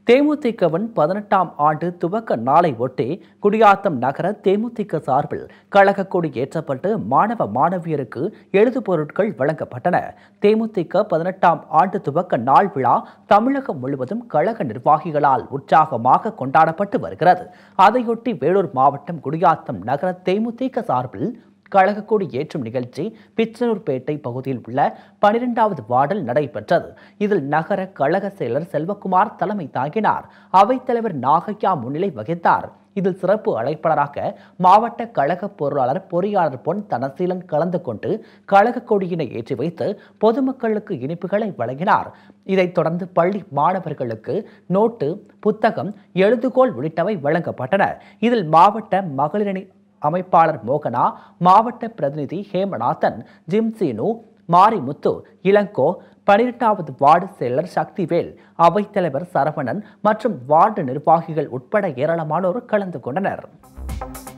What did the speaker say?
தேமுதிகவின் பதினெட்டாம் ஆண்டு துவக்க நாளை ஒட்டி குடியாத்தம் நகர தேமுதிக சார்பில் கழக கொடி ஏற்றப்பட்டு மாணவ மாணவியருக்கு எழுது பொருட்கள் வழங்கப்பட்டன தேமுதிக பதினெட்டாம் ஆண்டு துவக்க நாள் விழா தமிழகம் முழுவதும் கழக நிர்வாகிகளால் உற்சாகமாக கொண்டாடப்பட்டு வருகிறது அதையொட்டி வேலூர் மாவட்டம் குடியாத்தம் நகர தேமுதிக சார்பில் கழக கொடி ஏற்றும் நிகழ்ச்சி பிச்சனூர்பேட்டை பகுதியில் உள்ள பனிரெண்டாவது வார்டில் நடைபெற்றது இதில் நகர கழக செயலர் செல்வகுமார் தலைமை தாங்கினார் அவைத்தலைவர் நாகையா முன்னிலை வகித்தார் இதில் சிறப்பு அழைப்பாளராக மாவட்ட கழக பொருளாளர் பொறியாளர் பொன் தனசீலன் கலந்து கொண்டு கழக கொடியினை ஏற்றி வைத்து பொதுமக்களுக்கு இனிப்புகளை வழங்கினார் இதைத் தொடர்ந்து பள்ளி மாணவர்களுக்கு நோட்டு புத்தகம் எழுதுகோல் உள்ளிட்டவை வழங்கப்பட்டன இதில் மாவட்ட மகளிரணி அமைப்பாளர் மோகனா மாவட்ட பிரதிநிதி ஹேமநாதன் ஜிம்சீனு மாரிமுத்து இளங்கோ பனிரெண்டாவது வார்டு செயலர் சக்திவேல் அவைத்தலைவர் சரவணன் மற்றும் வார்டு நிர்வாகிகள் உட்பட ஏராளமானோர் கலந்து கொண்டனர்